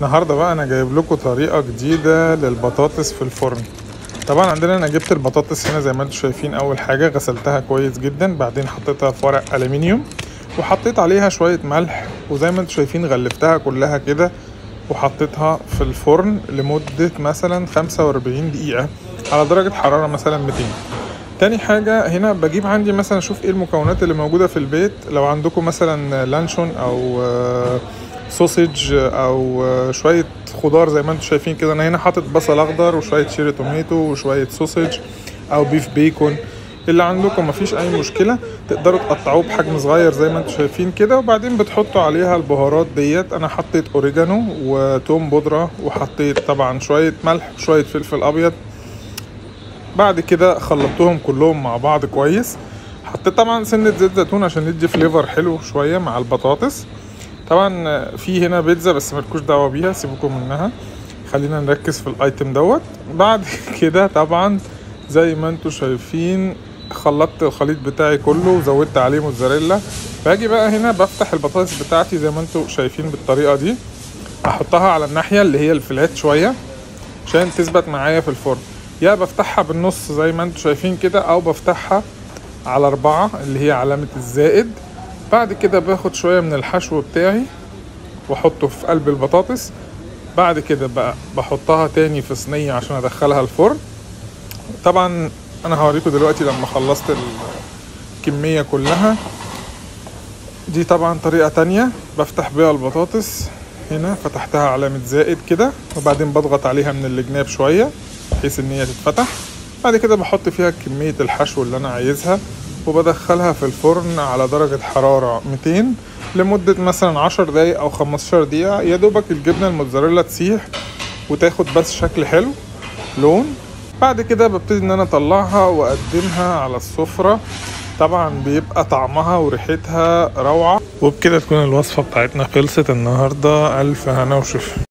النهارده بقى انا جايب لكم طريقه جديده للبطاطس في الفرن طبعا عندنا انا جبت البطاطس هنا زي ما انتم شايفين اول حاجه غسلتها كويس جدا بعدين حطيتها في ورق الومنيوم وحطيت عليها شويه ملح وزي ما انتم شايفين غلفتها كلها كده وحطيتها في الفرن لمده مثلا 45 دقيقه على درجه حراره مثلا 200 تاني حاجة هنا بجيب عندي مثلا اشوف ايه المكونات اللي موجودة في البيت لو عندكم مثلا لانشون او آه، سوسيج او آه، شوية خضار زي ما انتم شايفين كده انا هنا حاطط بصل اخضر وشوية شيري توميتو وشوية سوسيج او بيف بيكون اللي عندكم مفيش اي مشكلة تقدروا تقطعوه بحجم صغير زي ما انتم شايفين كده وبعدين بتحطوا عليها البهارات ديت انا حطيت اوريجانو وتوم بودرة وحطيت طبعا شوية ملح وشوية فلفل ابيض بعد كده خلطتهم كلهم مع بعض كويس حطيت طبعا سنة زيت زيتون عشان يدي فليفر حلو شوية مع البطاطس طبعا في هنا بيتزا بس ملكوش دعوة بيها سيبكم منها خلينا نركز في الايتم دوت بعد كده طبعا زي ما انتم شايفين خلطت الخليط بتاعي كله وزودت عليه موتزاريلا باجي بقى هنا بفتح البطاطس بتاعتي زي ما انتم شايفين بالطريقة دي احطها على الناحية اللي هي الفلات شوية عشان تثبت معايا في الفرن يا بفتحها بالنص زي ما انتم شايفين كده او بفتحها على أربعة اللي هي علامة الزائد بعد كده باخد شوية من الحشو بتاعي واحطه في قلب البطاطس بعد كده بقى بحطها تاني في صينية عشان ادخلها الفرن طبعا انا هوريكم دلوقتي لما خلصت الكمية كلها دي طبعا طريقة تانية بفتح بيها البطاطس هنا فتحتها علامة زائد كده وبعدين بضغط عليها من الجناب شوية بحيث ان هي تتفتح بعد كده بحط فيها كمية الحشو اللي انا عايزها وبدخلها في الفرن على درجة حرارة 200 لمدة مثلا 10 دقايق او 15 دقيقة يا دوبك الجبنة الموتزاريلا تسيح وتاخد بس شكل حلو لون بعد كده ببتدي ان انا اطلعها واقدمها على السفرة طبعا بيبقى طعمها وريحتها روعة وبكده تكون الوصفة بتاعتنا خلصت النهاردة ألف هنا وشفا